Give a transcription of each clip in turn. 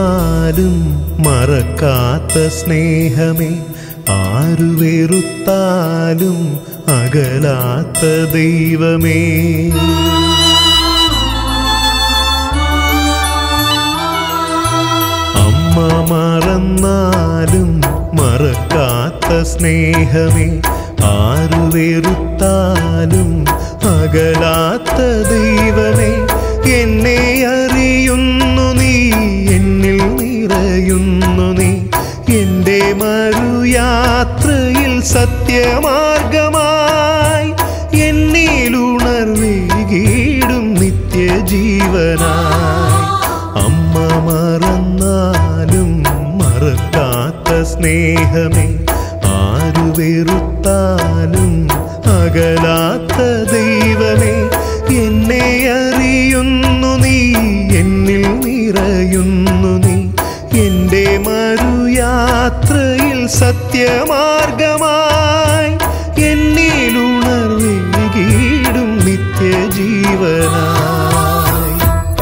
വെറുത്താലും മറക്കാത്ത സ്നേഹമേ ആരു വെറുത്താലും അകലാത്ത ദൈവമേ അമ്മ മറന്നാലും മറക്കാത്ത സ്നേഹമേ ആരു വെറുത്താലും അകലാത്ത ദൈവമേ എന്നെ അറിയുന്നു നീ എന്നിൽ നിറയുന്നു നീ എന്റെ മറുയാത്രയിൽ സത്യമാർഗമായി എന്നിലുണർവേകീടും നിത്യജീവനായി അമ്മ മറന്നാലും മറക്കാത്ത സ്നേഹമേ ആരു വെറുത്താലും അകലാത്ത ദൈവമേ എന്നെ അറിയുന്നു നീ എന്നിൽ നിറയുന്നു നീ എന്റെ മറുയാത്രയിൽ സത്യമാർഗമായി എന്നിലുണർവേകീടും നിത്യജീവനായി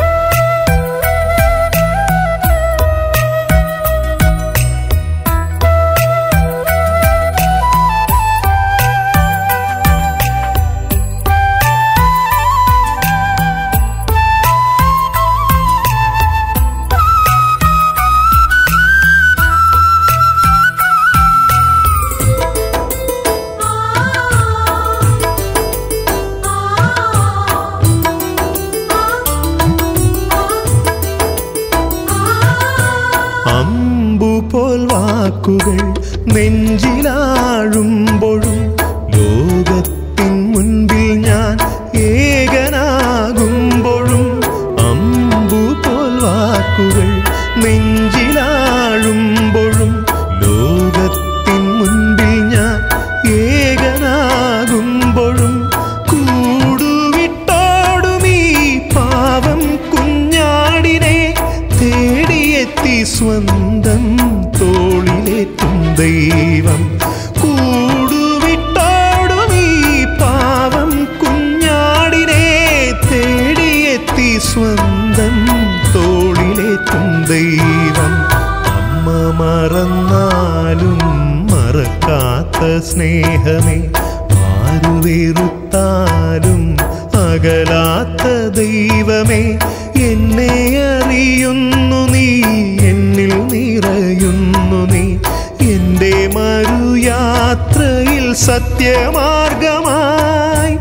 അമ്പുപോൽ വാക്കുകൾ നെഞ്ചിലാഴുമ്പോഴും ലോകത്തിൻ മുൻപിൽ ഞാൻ ഏകനാകുമ്പോഴും അമ്പുപോൽ വാക്കുകൾ നെഞ്ചിലാഴുമ്പോഴും ലോകത്തിൻ മുൻപിൽ ഞാൻ ഏകനാകുമ്പോഴും കൂടുവിട്ടോടും ഈ പാവം കുഞ്ഞാടിനെ തേടിയെത്തി സ്വന്തം തോളിലേറ്റും ദൈവം കൂടുവിട്ടോടും ഈ പാവം കുഞ്ഞാടിനെ തേടിയെത്തി സ്വന്തം തോളിലേറ്റും ദൈവം അമ്മ മറന്നാലും മറക്കാത്ത സ്നേഹമേ ആരു വെറുത്താലും അകലാത്ത ദൈവമേ എന്നെ അറിയുന്നു നീ എന്നിൽ നിറയുന്നു നീ എന്റെ മറുയാത്രയിൽ സത്യമാർഗമായി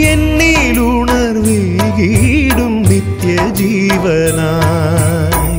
എന്നിലുണർവേകീടും നിത്യജീവനായി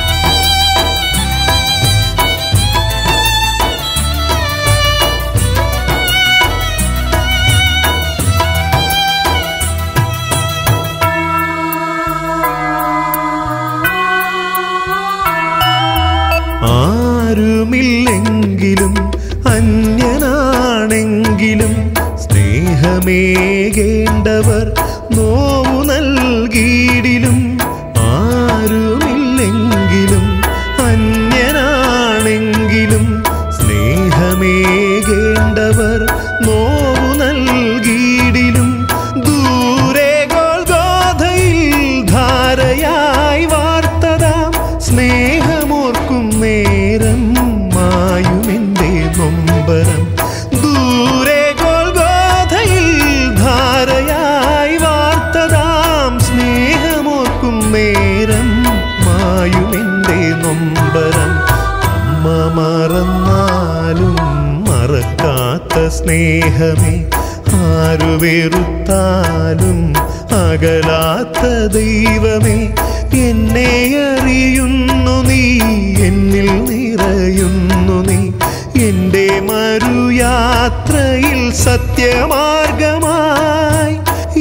ആരുമില്ലെങ്കിലും അന്യനാണെങ്കിലും സ്നേഹമേകേണ്ടവർ നോവു നൽകിയിടിലും ആരുമില്ലെങ്കിലും അന്യനാണെങ്കിലും സ്നേഹമേകേണ്ടവർ നോവു നൽകിയിടിലും ദൂരെ ഗോൽഗോധയിൽ ധാരയായി വാർത്തതാം സ്നേഹമോർക്കും നേരം മായുമെന്റെ നൊമ്പരം ദൂരെ ഗോൽഗോധയിൽ ധാരയായി വാർത്തതാം സ്നേഹമോർക്കും നേരം മായുമെന്റെ നൊമ്പരം അമ്മ മറന്നാലും മറക്കാത്ത സ്നേഹമേ ആരു വെറുത്താലും അകലാത്ത ദൈവമേ എന്നെ അറിയുന്നു നീ എന്നിൽ നിറയുന്നു നീ എന്റെ മറുയാത്രയിൽ സത്യമാർഗമായി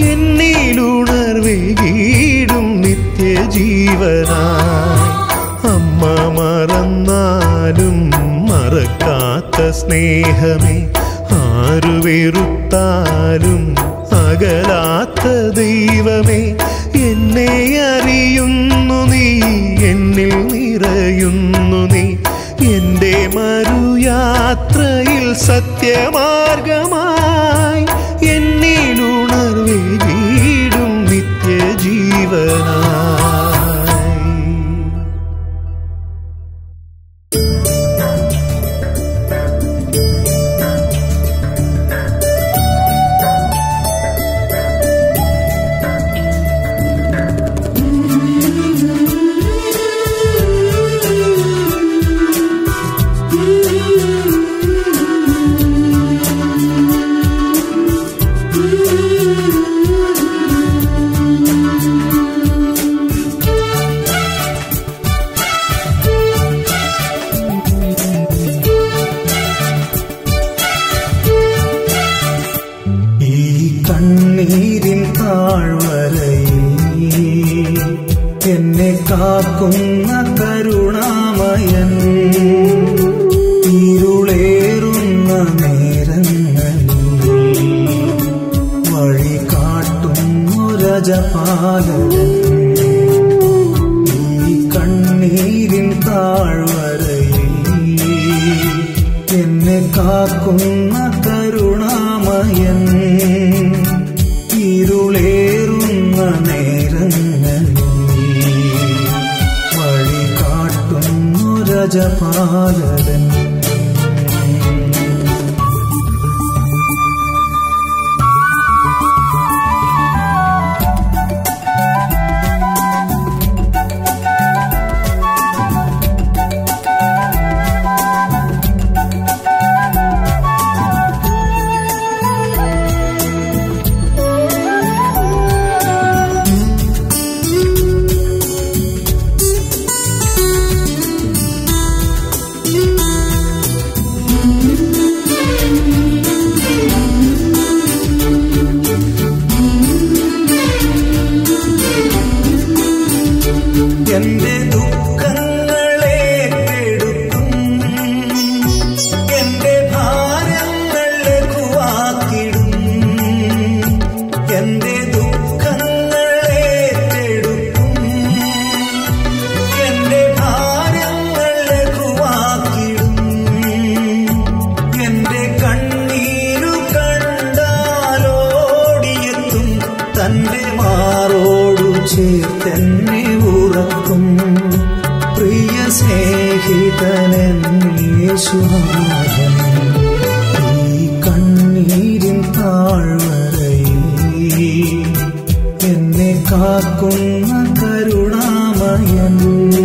എന്നിലുണർവേകീടും നിത്യജീവനായി അമ്മ മറന്നാലും മറക്കാത്ത സ്നേഹമേ ആരു വെറുത്താലും അകലാത്ത ദൈവമേ എന്നെ അറിയുന്നു നീ എന്നിൽ നിറയുന്നു നീ എന്റെ മറുയാത്രയിൽ സത്യമാർഗമായി എന്നിലുണർവേകീടും നിത്യജീവനായി കാക്കുന്ന കരുണാമയൻ ഇരുളേറുന്ന നേരങ്ങളിൽ വഴി കാട്ടുന്നു രജപാലകൻ ഈ കണ്ണീരിൻ താഴ്വരയിൽ എന്നെ കാക്കുന്ന കരുണാമയൻ ഇരുളേറുന്ന നേരങ്ങളിൽ വഴി കാട്ടുന്നു രജപാലകൻ എന്റെ ദുഃഖങ്ങളെ കെടുക്കും എന്റെ ഭാരങ്ങൾ ലഘുവാക്കിടും എന്റെ ദുഃഖങ്ങളെ കെടുക്കും എന്റെ ഭാരങ്ങൾ ലഘുവാക്കിടും എന്റെ കണ്ണീരു കണ്ടാലോടിയെത്തും തന്റെ മാറോടു ചേർത്തെന്നെ ഉറക്കും പ്രിയ സ്നേഹിതനെന്നേശുനാഥൻ ഈ കണ്ണീരിൻ താഴ്വരയിൽ എന്നെ കാക്കുന്ന കരുണാമയൻ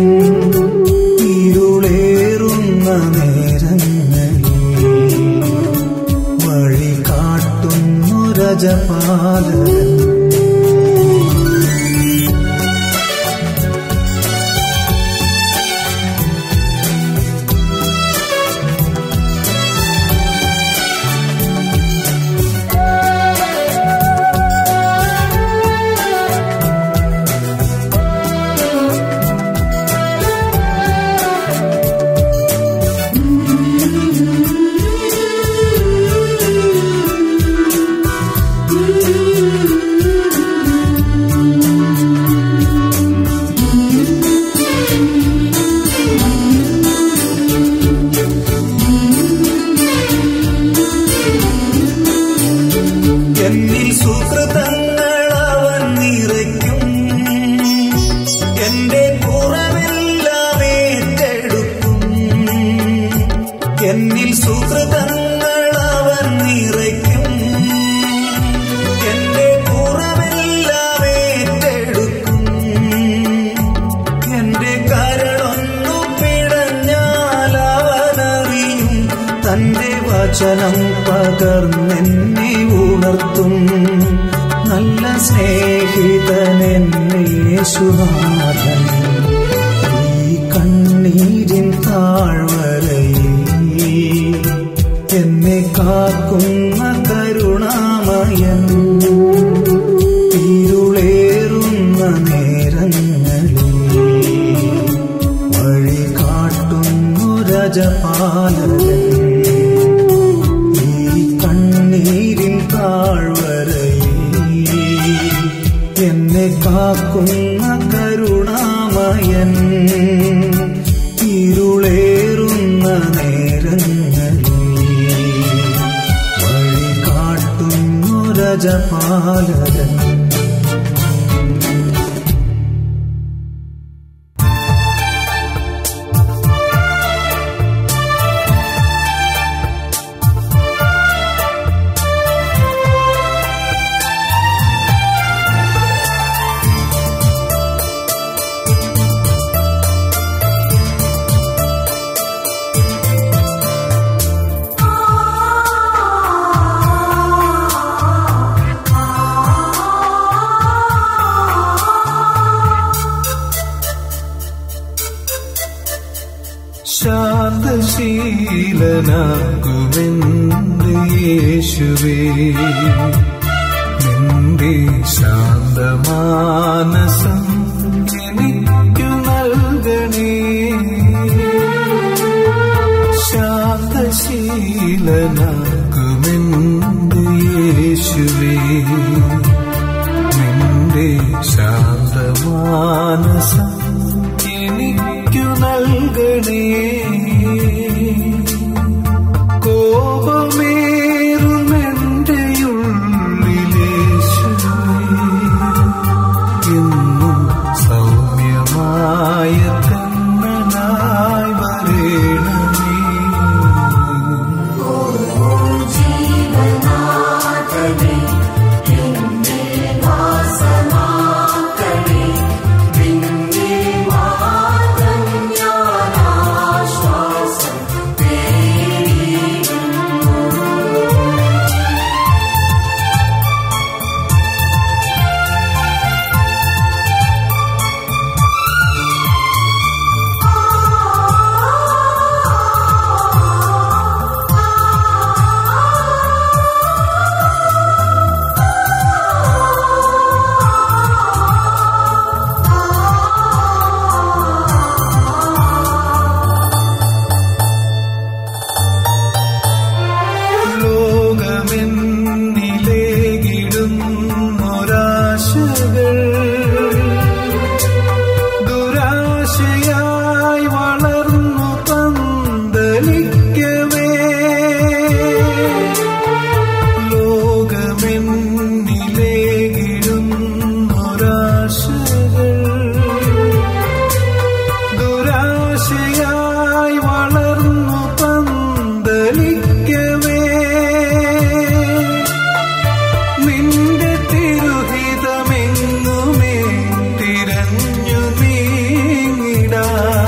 ഇരുളേറുന്ന നേരങ്ങളിൽ വഴി കാട്ടുന്നു രജപാലകൻ എന്നിൽ സുഹൃതങ്ങൾ അവൻ നിറയ്ക്കും എന്റെ കുറവെല്ലാം ഏറ്റെടുക്കും എന്നിൽ സുഹൃതങ്ങൾ അവൻ നിറയ്ക്കും എന്റെ കുറവെല്ലാം ഏറ്റെടുക്കും എന്റെ കരളൊന്നു പിടഞ്ഞാൽ അവനറിയും തന്റെ വചനം പകർന്നെന്നെ ഉണർത്തും നല്ല സ്നേഹിതനെന്നേശുനാഥൻ ഈ കണ്ണീരിൻ താഴ്വരയിൽ എന്നെ കാക്കുന്ന കരുണാമയൻ ഇരുളേറുന്ന നേരങ്ങളിൽ വഴി കാട്ടുന്നു രജപാലകൻ ഈ കണ്ണീരിൻ താഴ്വരയിൽ എന്നെ കാക്കുന്ന കരുണാമയൻ ഇരുളേറുന്ന നേരങ്ങളിൽ വഴി കാട്ടുന്നു രജപാലകൻ ശാന്തശീലനാക്കുമെന്റെ യേശുവേ നിന്റെ ശാന്തമാനസം എനിക്കു നൽകുവാൻ ശാന്തശീലനാക്കുമെന്റെ യേശുവേ നിന്റെ ശാന്തമാനസം എനിക്കു നൽകണേ കോപമേറുമെന്റെ ഉള്ളിലേശുവേ എന്നും സൗമ്യമായ തന്നനായി വരേണമേ ലോകമെന്നിലേകിടും ഒരാശകൾ ദുരാശയായി വളർന്നു പന്തലിക്കവേ ലോകമെന്നിലേകിടും ഒരാശകൾ ദുരാശയായി വളർന്നു പന്തലിക്കവേ നിന്റെ തിരുഹിതമെങ്ങുമേ തിരഞ്ഞു നീങ്ങിടാ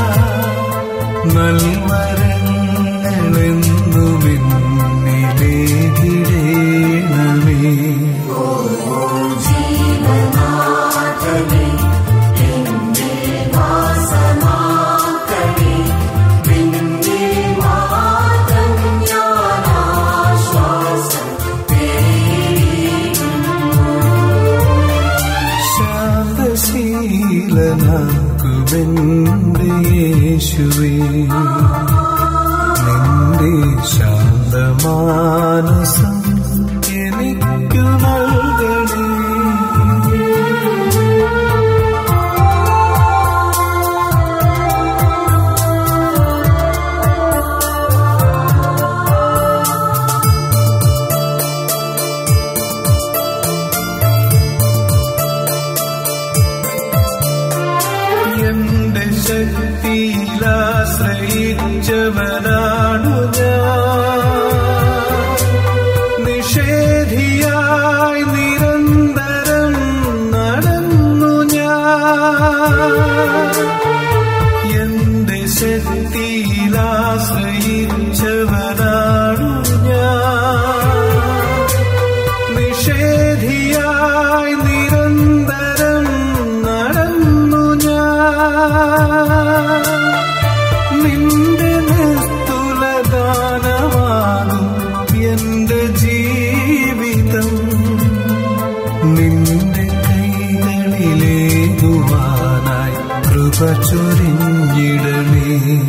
നൽവരങ്ങളെന്നുമെന്നിലേകിടേണമേ ശാന്തശീലനാക്കുമെന്റെ യേശുവേ നിന്റെ ശാന്തമാനസം എനിക്കു നൽകണേ എന്റെ ശക്തിയിലാശ്രയിച്ചവനാണു ഞാൻ നിഷേധിയായി നിരന്തരം നടന്നു ഞാൻ എന്റെ ശക്തിയിലാശ്രയിച്ചവനാണു ഞാൻ നിഷേധിയായി നിരന്തരം നടന്നു ഞാൻ നിന്റെ നിസ്തുലദാനമാകും എന്റെ ജീവിതം നിന്റെ കൈകളിലേകുവാനായി കൃപ ചൊരിഞ്ഞിടണേ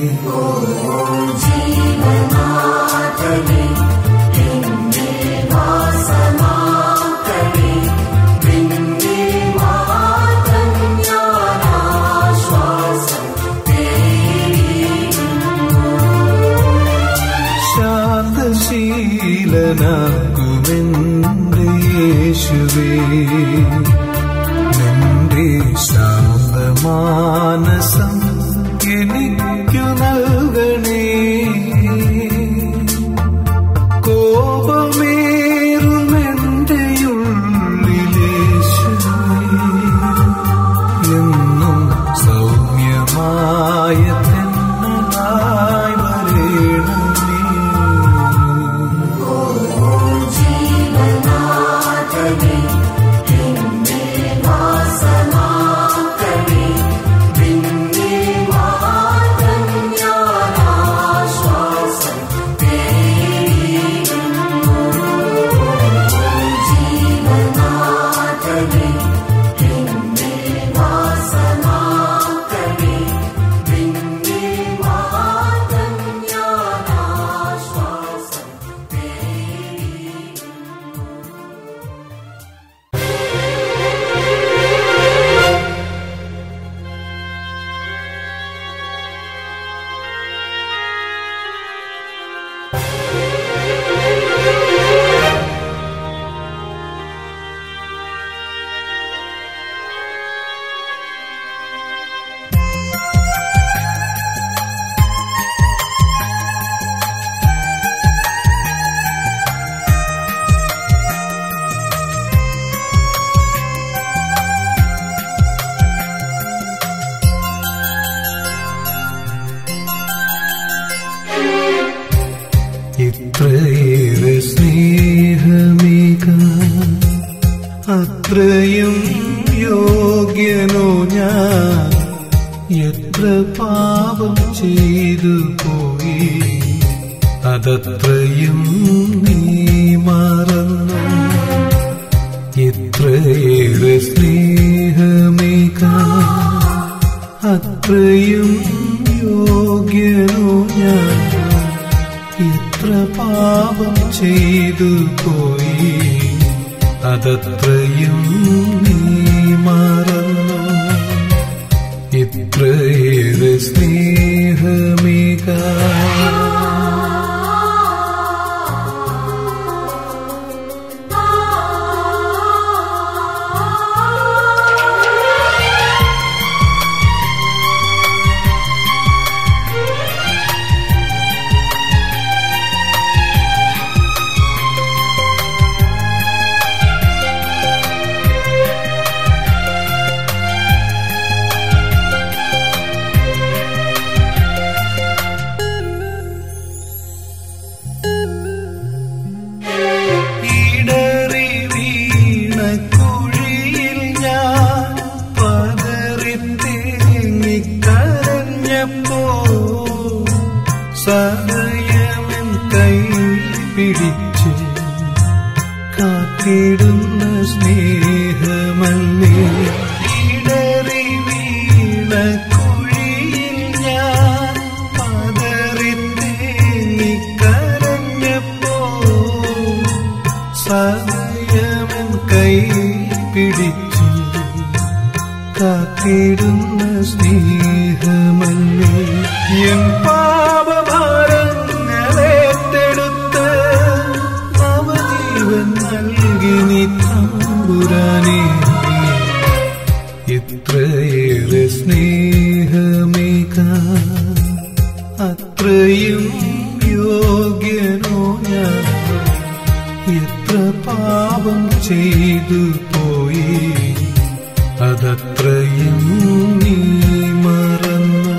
ശാന്തശീലനാക്കുമെന്റെ യേശുവേ നിന്റെ ശാന്തമാനസം എനിക്കു നൽകണേ കോപമേറുമെന്റെ ഉള്ളിലേശുവേ എന്നും സൗമ്യമായ തെന്നലായി വരേണമേ ഇത്രയേറെ സ്നേഹമേക അത്രയും യോഗ്യനോ ഞാൻ എത്ര പാപം ചെയ്തു പോയി അതത്രയും നീ മറന്നു ഇത്രയേറെ സ്നേഹമേക അത്രയും യോഗ്യനോ ഞാൻ എത്ര പാപം ചെയ്തു പോയി അതത്രയും നീ മറന്നു ഇത്രയേറെ സ്നേഹമേക ഇടറി വീണ കുഴിയിൽ ഞാൻ പതറിത്തേങ്ങിക്കരഞ്ഞപ്പോ സദയമൻ കൈ പിടിച്ച് കാത്തിടുന്ന സ്നേഹമല്ലേ ഇടറി വീണ കുഴിയിൽ ഞാൻ പതറിത്തേങ്ങിക്കരഞ്ഞപ്പോ സദയമൻ കൈ പിടിച്ചു കാത്തിടുന്ന സ്നേഹമല്ലേ എൻ പാപഭാരങ്ങളേറ്റെടുത്ത് നവജീവൻ നൽകി നീ തമ്പുരാനേ ഇത്രയേറെ സ്നേഹമേക അത്രയും യോഗ്യനോ ഞാൻ എത്ര പാപം ചെയ്തു പോയി അതത്രയും നീ മറന്നു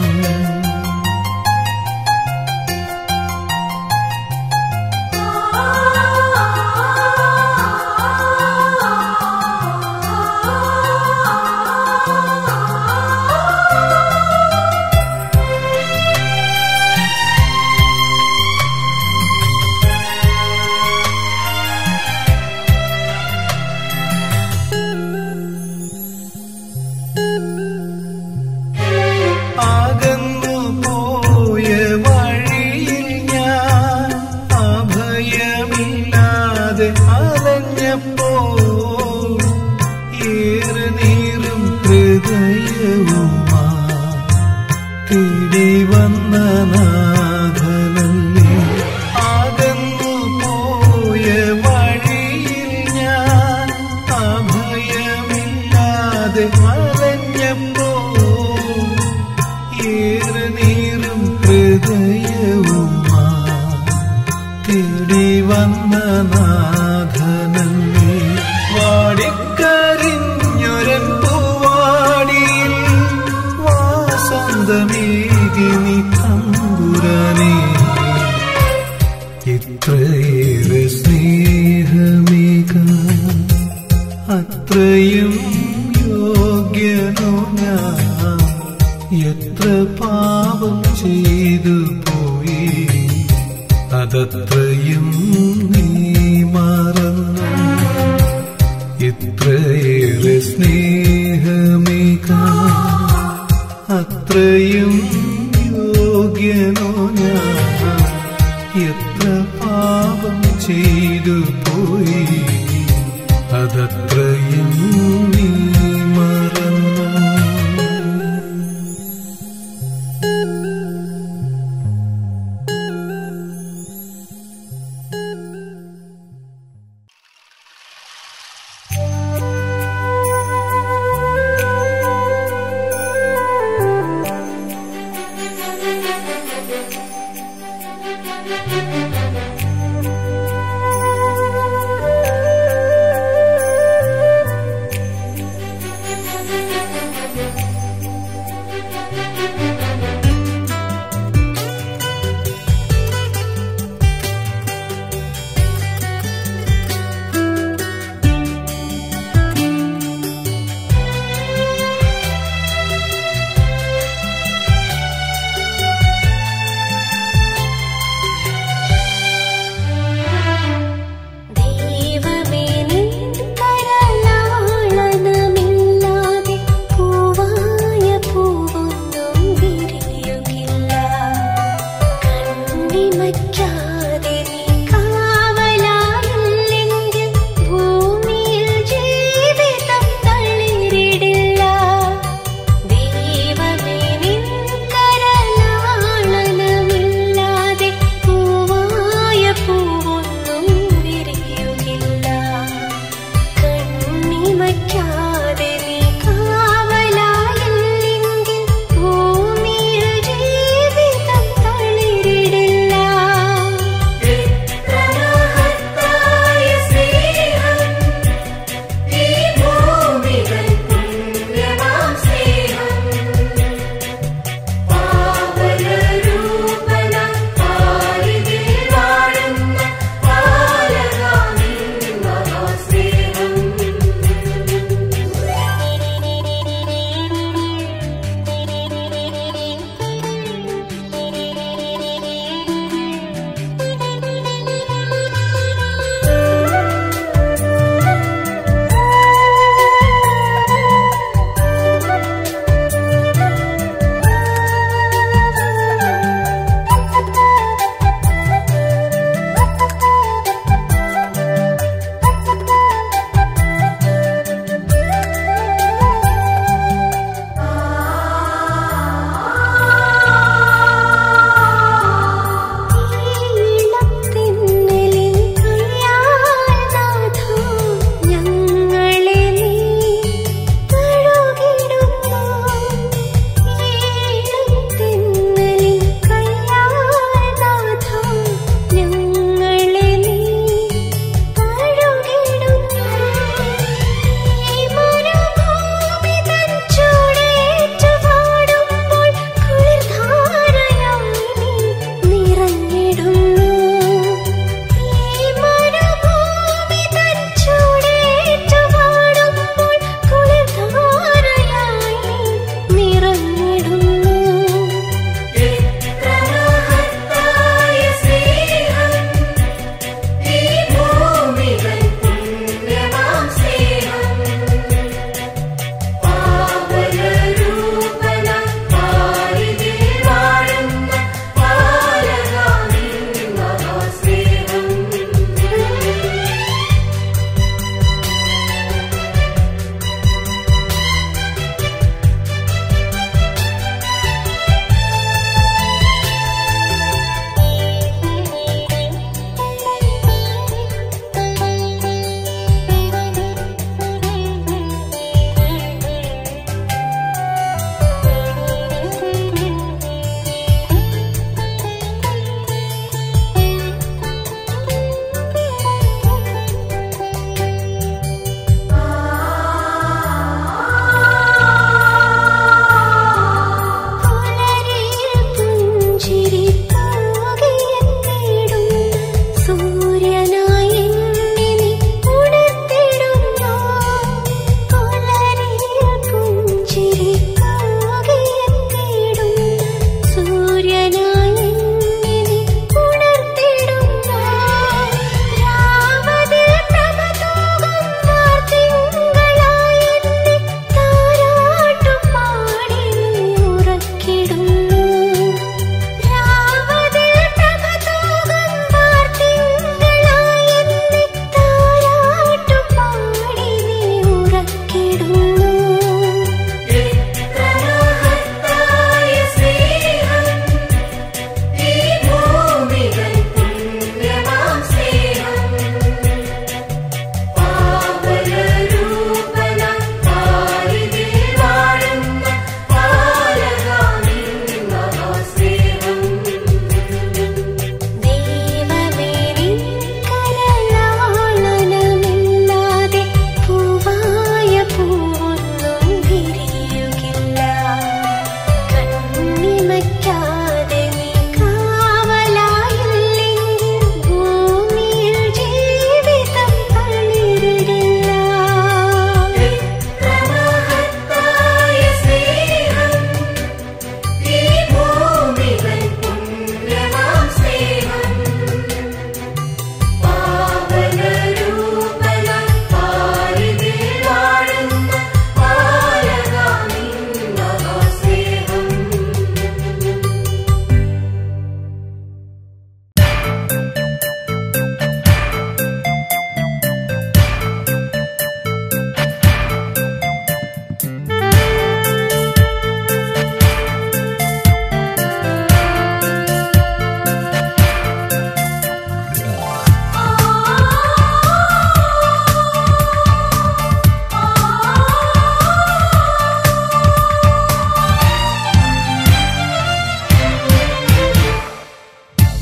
അകന്നു പോയ വഴിയിൽ ഞാൻ അഭയമില്ലാതെ അലഞ്ഞപ്പോ ഏറെ നീറും ഹൃദയവുമാ തേടി വന്ന നാഥനല്ലേ അകന്നു പോയ വഴിയിൽ ഞാൻ അഭയമില്ലാതെ അലഞ്ഞപ്പോ ഏറെ നീറും ഹൃദയവുമാ തേടി വന്ന നാഥനല്ലേ വാടിക്കരിഞ്ഞൊരൻ പൂവാടിയിൽ വാസന്തമേകി നീ തമ്പുരാനേ ഇത്രയേറെ സ്നേഹമേക അത്രയും യോഗ്യനോ ഞാൻ എത്ര പാപം ചെയ്തു പോയി അതത്രയും നീ മറന്നു ഇത്രയേറെ സ്നേഹമേക അത്രയും യോഗ്യനോ ഞാൻ എത്ര പാപം ചെയ്തു പോയി അതത്രയും നീ മറന്നു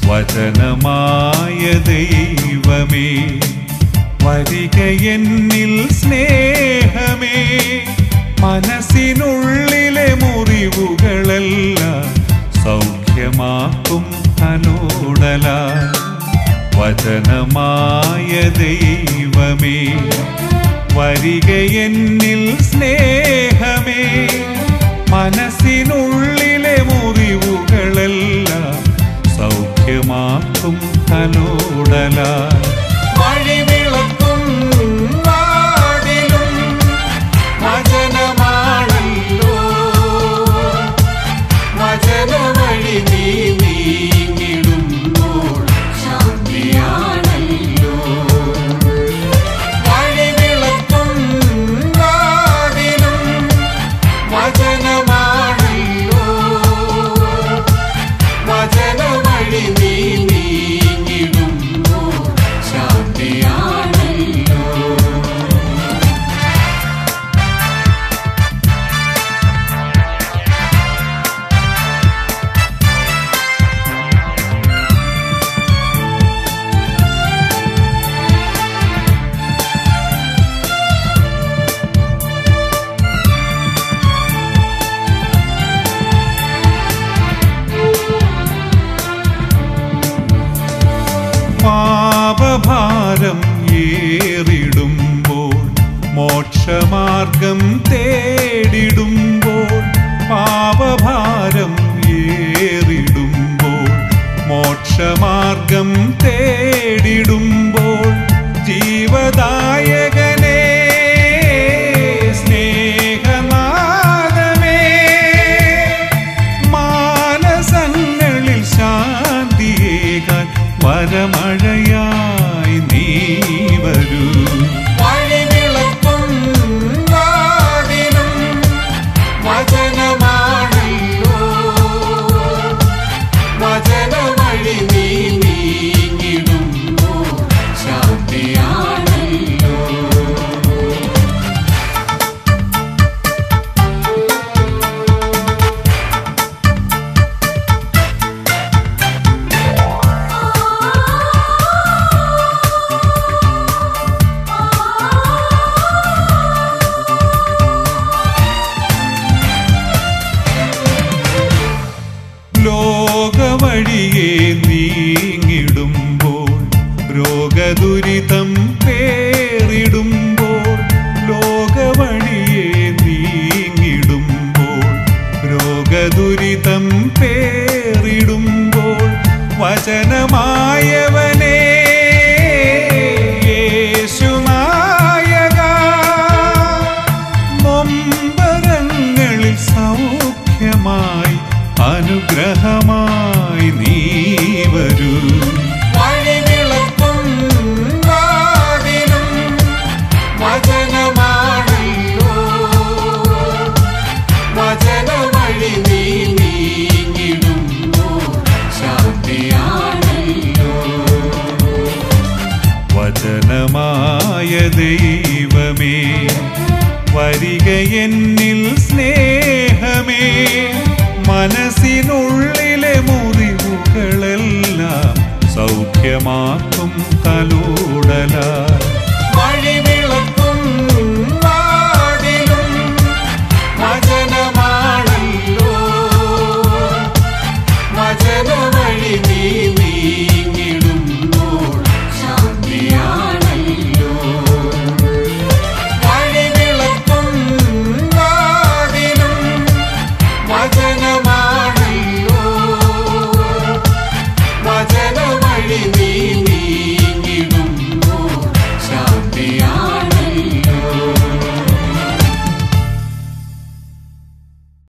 വചനമായ ദൈവമേ വരിക എന്നിൽ സ്നേഹമേ മനസ്സിനുള്ളിലെ മുറിവുകളെല്ലാം സൗഖ്യമാക്കും തലോടല വചനമായ ദൈവമേ വരിക എന്നിൽ സ്നേഹമേ മനസ്സിനുള്ളിലെ മുറിവുകളെല്ലാം സൗഖ്യമാക്കും തലോടല വഴിവിളക്കും വാതിലും വചനമാണല്ലോ വചനവഴി നീ നീങ്ങിടുമ്പോൾ ശാന്തിയാണല്ലോ വഴിവിളക്കും വാതിലും വചനമാണല്ലോ വചനവഴി നീ നീങ്ങിടുമ്പോൾ ശാന്തിയാണല്ലോ പാപഭാരം ഏറിടുമ്പോൾ മോക്ഷമാർഗം തേടിടുമ്പോൾ പാപഭാരം ഏറിടുമ്പോൾ മോക്ഷമാർഗം തേടിടുമ്പോൾ ജീവദായകനേ സ്നേഹനാദമേ മാനസങ്ങളിൽ ശാന്തിയേകാൻ വരമഴയായി നീ വരൂ വഴിവിളക്കും വാതിലും വചനമാണല്ലോ വചനവഴി നീ നീങ്ങിടുമ്പോൾ ശാന്തിയാണല്ലോ ലോകവഴിയെ നീങ്ങിടുമ്പോൾ രോഗദുരിതം പേറിടുമ്പോൾ ലോകവഴിയെ നീങ്ങിടുമ്പോൾ രോഗദുരിതം പേറിടുമ്പോൾ വചനമായവനേ യേശുനായക നൊമ്പരങ്ങളിൽ സൗഖ്യമായി അനുഗ്രഹമായി നീ വരൂ വഴിവിളക്കും വാതിലും വചനമാണല്ലോ വചനവഴി നീ നീങ്ങിടുമ്പോൾ ശാന്തിയാണല്ലോ വചനമായ ദൈവമേ വരിക എന്നിൽ സ്നേഹമേ മനസ്സിനുള്ളിലെ മുറിവുകളെല്ലാം സൗഖ്യമാക്കും തലൂടല വഴിവിളക്കും വാതിലും വചനമാണല്ലോ വചനവഴി നീ